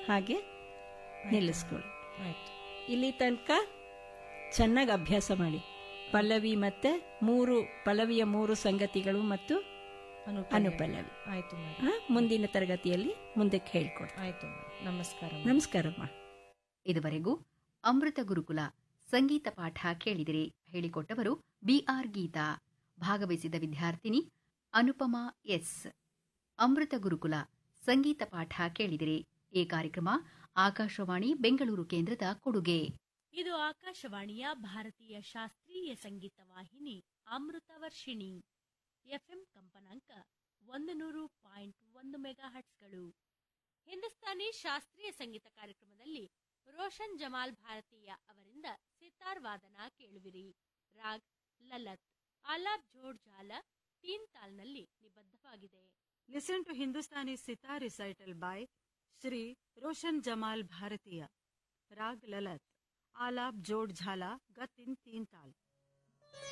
ಹಾಗೆ ನಿಲ್ಲಿಸ್ಕೊಳ್ಳಿ ಆಯ್ತು ಇಲ್ಲಿ ತನಕ ಚೆನ್ನಾಗಿ ಅಭ್ಯಾಸ ಮಾಡಿ ಪಲ್ಲವಿ ಮತ್ತೆ ಮೂರು ಪಲ್ಲವಿಯ ಮೂರು ಸಂಗತಿಗಳು ಮತ್ತು ಅನುಪಲ್ಲವಿ. ಅನುಪಲ್ಲವಿ ಆಯ್ತು ಮೇಡಮ್ ಆ, ಮುಂದಿನ ತರಗತಿಯಲ್ಲಿ ಮುಂದಕ್ಕೆ ಹೇಳ್ಕೊಡ್ತೀನಿ ಆಯ್ತು ಮೇಡಮ್ ನಮಸ್ಕಾರ ಮೇಡಮ್. ನಮಸ್ಕಾರಮ್ಮ ಇದುವರೆಗೂ ಅಮೃತ ಗುರುಕುಲ ಸಂಗೀತ ಪಾಠ ಕೇಳಿದಿರಿ ಹೇಳಿಕೊಟ್ಟವರು ಬಿಆರ್ ಗೀತಾ ಭಾಗವಹಿಸಿದ ವಿದ್ಯಾರ್ಥಿನಿ ಅನುಪಮಾ ಎಸ್ ಅಮೃತ ಗುರುಕುಲ ಸಂಗೀತ ಪಾಠ ಕೇಳಿದಿರಿ ಈ ಕಾರ್ಯಕ್ರಮ ಆಕಾಶವಾಣಿ ಬೆಂಗಳೂರು ಕೇಂದ್ರದ ಕೊಡುಗೆ ಇದು ಆಕಾಶವಾಣಿಯ ಭಾರತೀಯ ಶಾಸ್ತ್ರೀಯ ಸಂಗೀತ ವಾಹಿನಿ ಅಮೃತ ವರ್ಷಿಣಿ ಎಫ್ಎಂ ಕಂಪನಾಂಕ ಒಂದು ನೂರು ಪಾಯಿಂಟ್ ಒಂದು ಮೆಗಾ ಹಟ್ಸ್ಗಳು ಹಿಂದೂಸ್ತಾನಿ ಶಾಸ್ತ್ರೀಯ ಸಂಗೀತ ಕಾರ್ಯಕ್ರಮದಲ್ಲಿ ರೋಷನ್ ಜಮಾಲ್ ಭಾರತೀಯ ಅವರಿಂದ ಸಿತಾರ್ ವಾದನ ಕೇಳುವಿರಿ ರಾಗ್ ಲಲತ್ ಆಲಾಪ್ ಜೋಡ್ ಜಾಲ ತೀನ್ ತಾಲ್ನಲ್ಲಿ ನಿಬದ್ಧವಾಗಿದೆ Listen to Hindustani sitar recital by Shri Roshan Jamal Bharatiya. Rag Lalat. Alap Jod Jhala Gat in Teen Tal.